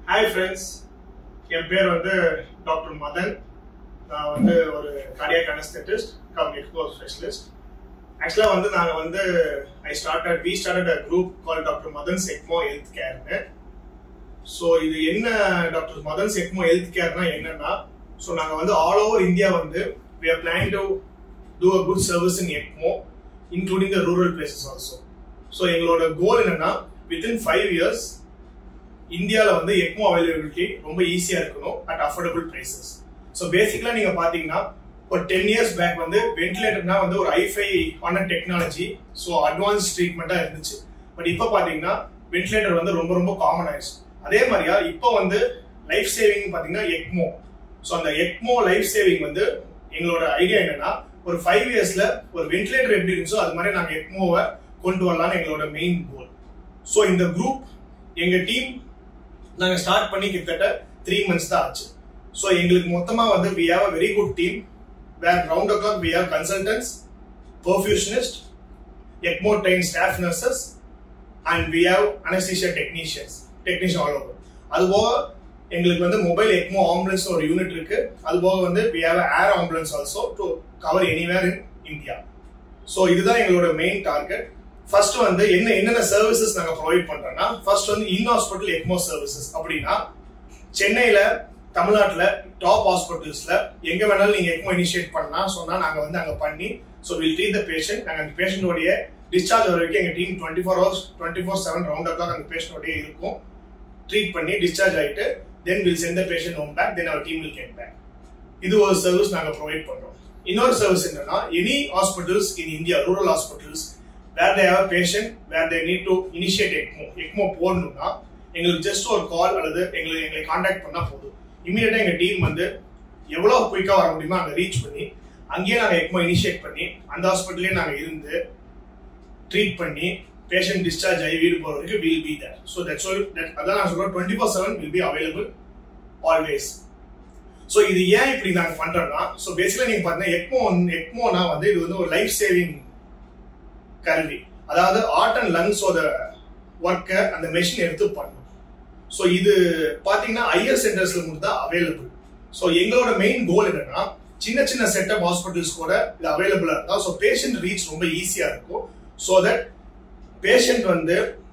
hi friends என் பேர் வந்து doctor Madan நான் வந்து ஒரு கார்டியாக் அனஸ்தெட்டிஸ்ட் கம் எக்ஸ்போ ஸ்பெஷலிஸ்ட் ஆக்சுவலாக வந்து நாங்கள் வந்து I started we started a group call doctor Madan ECMO health கேர்னு ஸோ இது என்ன டாக்டர் மதன் செக்மோ ஹெல்த் கேர்னா என்னன்னா ஸோ நாங்கள் வந்து ஆல் ஓவர் இந்தியா வந்து we are plan to do a good service in ECMO including the rural places also so எங்களோட goal என்னன்னா வித்தின் ஃபைவ் இயர்ஸ் இந்தியாவில் வந்து எக்மோ அவைலபிலிட்டி ரொம்ப ஈஸியாக இருக்கணும் அட் அஃபோர்டபுள் ப்ரைசஸ் ஸோ பேசிக்கலாக நீங்கள் பார்த்தீங்கன்னா ஒரு டென் இயர்ஸ் பேக் வந்து வென்டிலேட்டர்னா வந்து ஒரு ஐஃபை ஆன டெக்னாலஜி ஸோ அட்வான்ஸ் ட்ரீட்மெண்ட்டாக இருந்துச்சு பட் இப்போ பார்த்தீங்கன்னா வென்டிலேட்டர் வந்து ரொம்ப ரொம்ப காமன் ஆயிடுச்சு அதே மாதிரியா இப்போ வந்து லைஃப் சேவிங் பார்த்தீங்கன்னா எக்மோ ஸோ அந்த எக்மோ லைஃப் சேவிங் வந்து எங்களோட ஐடியா என்னன்னா ஒரு ஃபைவ் இயர்ஸ்ல ஒரு வென்டிலேட்டர் எப்படி இருந்துச்சோ அது மாதிரி நாங்கள் எக்மோவை கொண்டு வரலாம்னு எங்களோட மெயின் கோல் ஸோ இந்த குரூப் எங்க டீம் நாங்கள் ஸ்டார்ட் பண்ணி கிட்டத்தட்ட த்ரீ மந்த்ஸ் தான் ஆச்சு ஸோ எங்களுக்கு மொத்தமாக வந்து we have a very good team where round o'clock we have consultants perfusionist ECMO train staff nurses and we have anaesthesia technicians technician all over அது போக எங்களுக்கு வந்து மொபைல் எக்மோ ஆம்புலன்ஸ் ஒரு யூனிட் இருக்கு அது போக வந்து we have air ambulance also to cover anywhere in India so இதுதான் எங்களோட மெயின் டார்கெட் ஃபர்ஸ்ட் வந்து என்ன என்னென்ன சர்வீசஸ் நாங்க ப்ரொவைட் பண்றோம்னா ஃபர்ஸ்ட் வந்து இன் ஹாஸ்பிட்டல் எக்மோ சர்வீசஸ் அப்படின்னா சென்னையில தமிழ்நாட்டுல டாப் ஹாஸ்பிட்டல்ஸ்ல எங்க வேணாலும் நீங்க எக்மோ இனிஷியேட் பண்ணா சொன்னா நாங்க வந்து அங்க பண்ணி so will treat the patient நாங்க அந்த பேஷண்டோடைய டிஸ்சார்ஜ் வர வரைக்கும் எங்க team twenty four hours twenty four seven round clock அந்த பேஷண்டோடைய இருக்கும் ட்ரீட் பண்ணி டிஸ்சார்ஜ் ஆயிட்டு then will send the patient home back then our team will get back இது ஒரு சர்வீஸ் நாங்க ப்ரொவைட் பண்றோம் இன்னொரு சர்வீஸ் என்னன்னா any hospitals in India rural hospitals where they have patient where they need to initiate Egmore Egmore போடணும்னா எங்களுக்கு just ஒரு கால் அல்லது எங்களுக்கு எங்களை காண்டாக்ட் பண்ணா போதும் இமீடியட்டா எங்க டீம் வந்து எவ்வளவு குயிக்கா வர முடியுமோ அங்க ரீச் பண்ணி அங்கேயே நாங்க எக்மோ இனிஷியேட் பண்ணி அந்த ஹாஸ்பிட்டலே நாங்க இருந்து ட்ரீட் பண்ணி பேஷண்ட் டிஸ்சார்ஜ் ஆகி வீடு போற வரைக்கும் will be that so that's all that அதான் நான் சொல்றேன் twenty four seven will be available always so இது ஏன் இப்படி நாங்க பண்றோம்னா ஸோ பேசிக்கலா நீங்க பாத்தீங்கன்னா எக்மோ எக்மோனா வந்து இது வந்து ஒரு லைஃப் சேவிங் கருவி அதாவது ஆர்ட் அண்ட் லங்ஸோட ஒர்க்கை அந்த மெஷின் எடுத்து பண்ணும் ஸோ இது பார்த்தீங்கன்னா ஐயர் சென்டர்ஸ்ல மட்டும் தான் அவைலபிள் ஸோ எங்களோட மெயின் கோல் என்னன்னா சின்ன சின்ன செட்டப் ஹாஸ்பிட்டல்ஸ் கூட இது அவைலபிளா இருக்கா ஸோ பேஷண்ட் ரீச் ரொம்ப ஈஸியா இருக்கும் ஸோ தட் பேஷண்ட் வந்து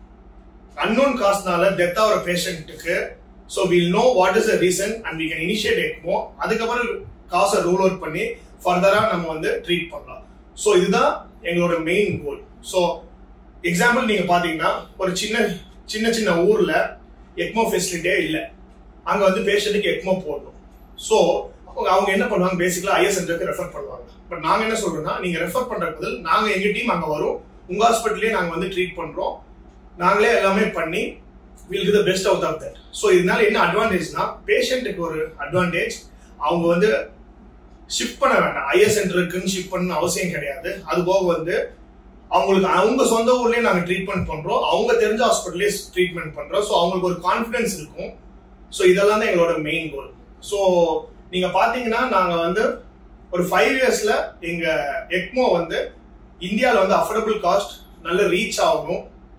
அன்னோன் காஸ்ட்னால டெத் ஆகிற பேஷண்ட்டுக்கு so will know what is the reason and we can initiate ECMO அதுக்கப்புறம் காசை ரூல் அவுட் பண்ணி ஃபர்தரா நம்ம வந்து ட்ரீட் பண்ணலாம் ஸோ இதுதான் எங்களோட மெயின் கோல் ஸோ எக்ஸாம்பிள் நீங்க பாத்தீங்கன்னா ஒரு சின்ன சின்ன சின்ன ஊர்ல எக்மோ ஃபெசிலிட்டியே இல்லை அங்க வந்து பேஷண்ட்டுக்கு எக்மோ போடணும் ஸோ அவங்க என்ன பண்ணுவாங்க பேசிக்கலா ஐஎஸ் சென்டருக்கு ரெஃபர் பண்ணுவாங்க பட் நாங்க என்ன சொல்றோம்னா நீங்க ரெஃபர் பண்ற பதில் நாங்க எங்க டீம் அங்க வரும் உங்க ஹாஸ்பிட்டலே நாங்க வந்து ட்ரீட் பண்றோம் நாங்களே எல்லாமே பண்ணி will the best out of that so இதனால என்ன அட்வான்டேஜ்னா பேஷண்ட்டுக்கு ஒரு அட்வான்டேஜ் அவங்க வந்து ஷிஃப்ட் பண்ண வேண்டாம் ஐஎஸ் சென்டருக்குன்னு ஷிஃப்ட் பண்ண அவசியம் கிடையாது அது போக வந்து அவங்களுக்கு அவங்க சொந்த ஊர்லயே நாங்க ட்ரீட்மெண்ட் பண்றோம் அவங்க தெரிஞ்ச ஹாஸ்பிட்டலே ட்ரீட்மெண்ட் பண்றோம் ஸோ அவங்களுக்கு ஒரு கான்ஃபிடன்ஸ் இருக்கும் ஸோ இதெல்லாம் தான் எங்களோட மெயின் கோல் ஸோ நீங்க பாத்தீங்கன்னா நாங்க வந்து ஒரு ஃபைவ் இயர்ஸ்ல எங்க எக்மோ வந்து இந்தியாவில் வந்து அஃபோர்டபுள் காஸ்ட் நல்ல ரீச் ஆகணும்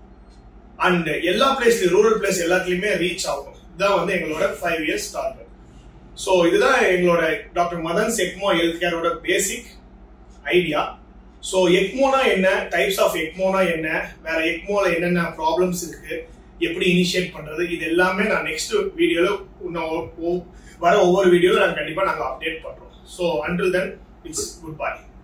அண்ட் எல்லா பிளேஸ்லயும் ரூரல் பிளேஸ் எல்லாத்துலயுமே ரீச் ஆகணும் இதுதான் வந்து எங்களோட ஃபைவ் இயர்ஸ் டார்கெட் ஸோ இதுதான் எங்களோட டாக்டர் மதன்ஸ் எக்மோ ஹெல்த் கேரோட பேசிக் ஐடியா ஸோ எக்மோனா என்ன டைப்ஸ் ஆஃப் எக்மோனா என்ன வேற எக்மோல என்னென்ன ப்ராப்ளம்ஸ் இருக்கு எப்படி இனிஷியேட் பண்றது இது எல்லாமே நான் நெக்ஸ்ட் வீடியோல வர ஒவ்வொரு வீடியோல நாங்கள் கண்டிப்பா நாங்கள் அப்டேட் பண்றோம் so until then it's good by